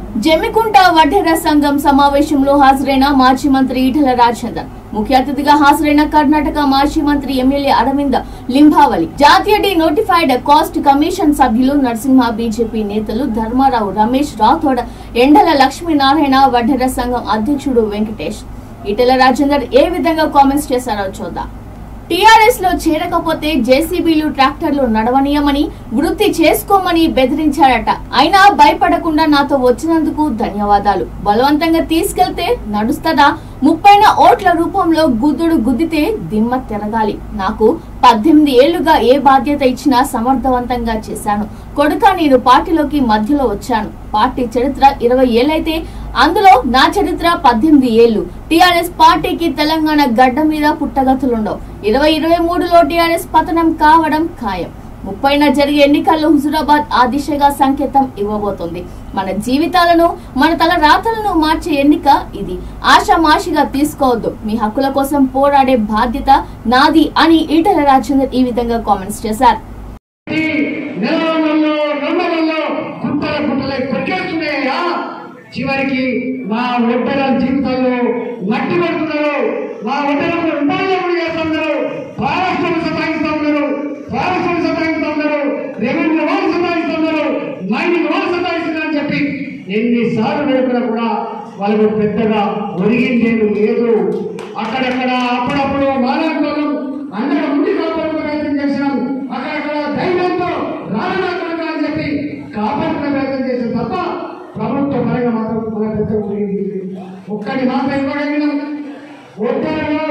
జమ్మికుంట వడ్డెర సంఘం సమావేశంలో హాజరైన మాజీ మంత్రి ఈటల రాజేందర్ ముఖ్య అతిథిగా హాజరైన కర్ణాటక మాజీ మంత్రి ఎమ్మెల్యే అరవింద్ లింబావలి జాతీయ డి నోటిఫైడ్ కాస్ట్ కమిషన్ సభ్యులు నరసింహ బీజేపీ నేతలు ధర్మారావు రమేష్ రాథోడ్ ఎండల లక్ష్మీనారాయణ వడ్డెర సంఘం అధ్యక్షుడు వెంకటేష్ ఈటల రాజేందర్ ఏ విధంగా కామెంట్స్ చేశారో చూద్దాం టీఆర్ఎస్ లో చేరకపోతే జేసీబీలు ట్రాక్టర్లు నడవనీయమని వృత్తి చేసుకోమని బెదిరించాడట అయినా భయపడకుండా నాతో వచ్చినందుకు ధన్యవాదాలు బలవంతంగా తీసుకెళ్తే నడుస్తదా ముప్పైన ఓట్ల రూపంలో గుద్దుడు గుద్దితే దిమ్మ తిరగాలి నాకు పద్దెనిమిది ఏళ్లుగా ఏ బాధ్యత ఇచ్చినా సమర్థవంతంగా చేశాను కొడుక నేను పార్టీలోకి మధ్యలో వచ్చాను పార్టీ చరిత్ర ఇరవై ఏళ్ళైతే అందులో నా చరిత్ర పద్దెనిమిది ఏళ్లు టీఆర్ఎస్ పార్టీకి తెలంగాణ గడ్డ మీద పుట్టగతులుండవు ఇరవై ఇరవై మూడులో టీఆర్ఎస్ పతనం కావడం ఖాయం ముప్పైన జరిగే ఎన్నికల్లో హుజురాబాద్ ఆ దిశగా సంకేతం ఇవ్వబోతోంది మన జీవితాలను మన తల రాతలను మార్చే ఎన్నిక ఇది ఆషామాషిగా తీసుకోవద్దు మీ హక్కుల కోసం పోరాడే బాధ్యత నాది అని ఈటల రాజేందర్ ఈ విధంగా కామెంట్స్ చేశారు ఈ నెలలలో రెండలలో గుంటల గుంటలై కొరికేస్తున్నాయా చివరికి మా ఒడ్డల జీవితాల్లో మట్టి పడుతున్నారు మా ఒడ్డలకు ఉపాధి చేస్తున్నారు పారిశ్రామిక సతాయిస్తూ ఉన్నారు పారిశ్రామిక సతాయిస్తూ ఉన్నారు రెవెన్యూ వాళ్ళు సతాయిస్తూ ఉన్నారు మైనింగ్ వాళ్ళు సతాయిస్తున్నారని చెప్పి ఎన్నిసార్లు వేడుకున్నా కూడా వాళ్ళకు పెద్దగా ఒరిగిందేది లేదు అక్కడక్కడ అప్పుడప్పుడు మానవం అందరూ ముందు కాపాడుకునే ప్రయత్నం చేసినాం అక్కడక్కడ ధైర్యంతో రాజనా కొడుకు అని చెప్పి కాపాడుకునే ప్రయత్నం చేసాం తప్ప ప్రభుత్వ పరంగా మాత్రం మన పెద్ద ఒరిగింది ఒక్కటి మాత్రం ఇవ్వగలిగినాం ఒడ్డరులో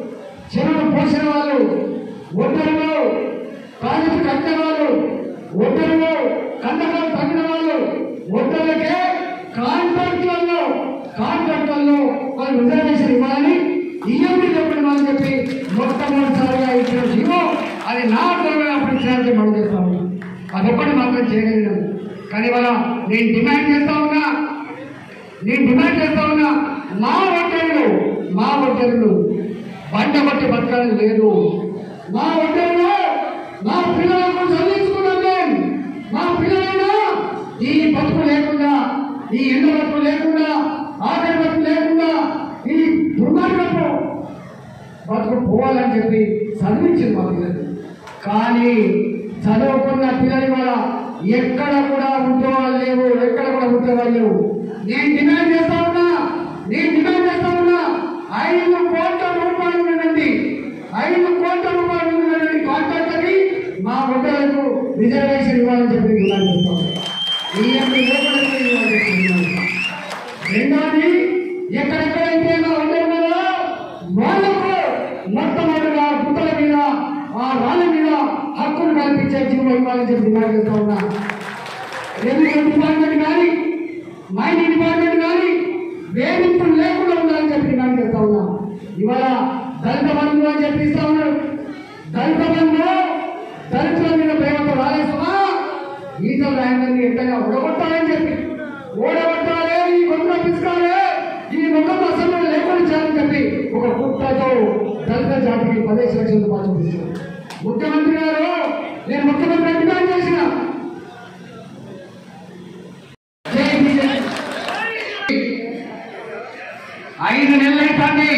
చెరువు పోసిన వాళ్ళు ఒడ్డరులో ప్రాజెక్టు కట్టిన వాళ్ళు ఒడ్డరులో కందకాలు తగ్గిన వాళ్ళు ఒడ్డలకే కాంట్రాక్టులలో కాంట్రాక్టులలో వాళ్ళు రిజర్వేషన్ ఇవ్వాలని ఇయ్యండి చెప్పండి మనం చెప్పి మొట్టమొదటిసారిగా ఇచ్చిన జీవో అది నా ద్వారా అప్పుడు ఇచ్చినట్టు మనం చేస్తా ఉన్నాం అదొక్కటి మాత్రం చేయగలిగాను కానీ ఇవాళ నేను డిమాండ్ చేస్తా ఉన్నా నేను డిమాండ్ చేస్తా ఉన్నా మా ఒంటరులు మా ఒంటరులు బండ బట్టి బతకాలని లేదు మా ఒంటరులు మా పిల్లలకు చదివించుకున్నాం నేను మా పిల్లలైనా ఈ బతుకు లేకుండా ఈ ఎండ బతుకు లేకుండా ఆకలి బతుకు లేకుండా ఈ దుర్మార్గపు బతుకు పోవాలని చెప్పి చదివించింది మా పిల్లలు కానీ చదువుకున్న పిల్లలు కూడా ఎక్కడ కూడా ఉద్యోగాలు లేవు ఎక్కడ కూడా ఉద్యోగాలు లేవు నేను డిమాండ్ చేస్తా ఉన్నా నేను డిమాండ్ చేస్తా ఉన్నా ఐదు కోట్ల రూపాయలు ఉన్నదండి ఐదు కోట్ల రూపాయలు ఉన్నదండి కాంట్రాక్టర్కి మా ఉద్యోగులకు రిజర్వేషన్ ఇవ్వాలని చెప్పి డిమాండ్ చేస్తా ఉన్నా ఈ యొక్క లేకుండా ఇవ్వాలని చెప్పి డిమాండ్ చేస్తా ఉన్నా. రెండోది ఎక్కడెక్కడైతే నా ఉన్నారో వాళ్ళకు మొట్టమొదటిగా గుట్టల మీద ఆ రాళ్ళ మీద హక్కులు కల్పించే జీవో ఇవ్వాలని చెప్పి డిమాండ్ చేస్తా ఉన్నా రెవెన్యూ డిపార్ట్మెంట్ కానీ మైనింగ్ డిపార్ట్మెంట్ కానీ వేధింపులు లేకుండా ఉండాలని చెప్పి డిమాండ్ చేస్తా ఉన్నా ఇవాళ దళిత బంధు అని చెప్పి ఇస్తా ఉన్నారు దళిత బంధు దళితుల మీద ప్రేమతో రాలేస్తున్నా ఈతల రాయందరినీ ఎంతగా ఓడగొట్టాలని చెప్పి ఓడగొట్టాలి ఈ గొంతులో పిసుకాలి ఈ ముఖం అసలు లేకుండా చేయాలని చెప్పి ఒక కుట్రతో దళిత జాతికి పదేసి లక్షల రూపాయలు చూపించారు ముఖ్యమంత్రి గారు నేను ముఖ్యమంత్రి డిమాండ్ చేసిన జై బీజేపీ. ఐదు నెలలు అవుతుంది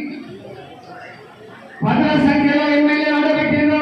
పదుల సంఖ్యలో ఎమ్మెల్యే అడ్డబెట్టిండు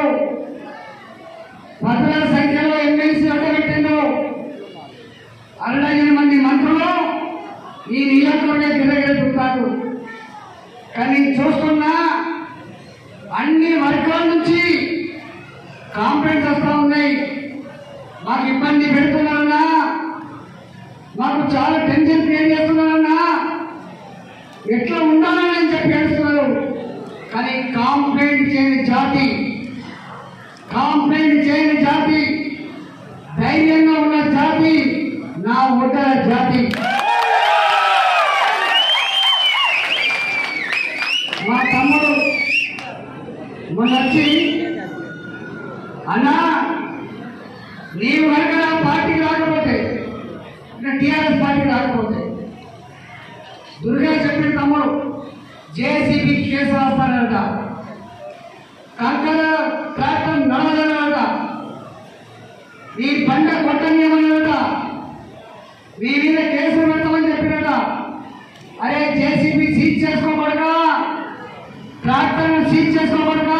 పదుల సంఖ్యలో ఎమ్మెల్సీ అడ్డబెట్టిండు అరడైదు మంది మంత్రులు ఈ నియోజకవర్గ తిరగలుగుతారు కానీ చూస్తున్నా అన్ని వర్గాల నుంచి కాంప్లైంట్స్ వస్తూ ఉన్నాయి మాకు ఇబ్బంది పెడుతున్నారన్నా మాకు చాలా టెన్షన్ క్రియేట్ చేస్తున్నారన్నా ఎట్లా ఉండాలని అని చెప్పి ఏడుస్తున్నారు కానీ కాంప్లైంట్ చేయని జాతి కాంప్లైంట్ చేయని జాతి ధైర్యంగా ఉన్న జాతి నా ఒడ్డల జాతి మా తమ్ముడు మొన్న వచ్చి అన్నా నీవు కనుక నా పార్టీకి రాకపోతే టీఆర్ఎస్ పార్టీకి రాకపోతే దుర్గా చెప్పిన తమ్ముడు జేసీబీ కేసు రాస్తానంట కంకర ట్రాక్టర్ నడవదనంట ఈ బండ కొట్టనీయమన్నారట మీ మీద కేసు జేసీబీ సీజ్ చేసుకోకూడగా ట్రాక్టర్ను సీజ్ చేసుకోకూడగా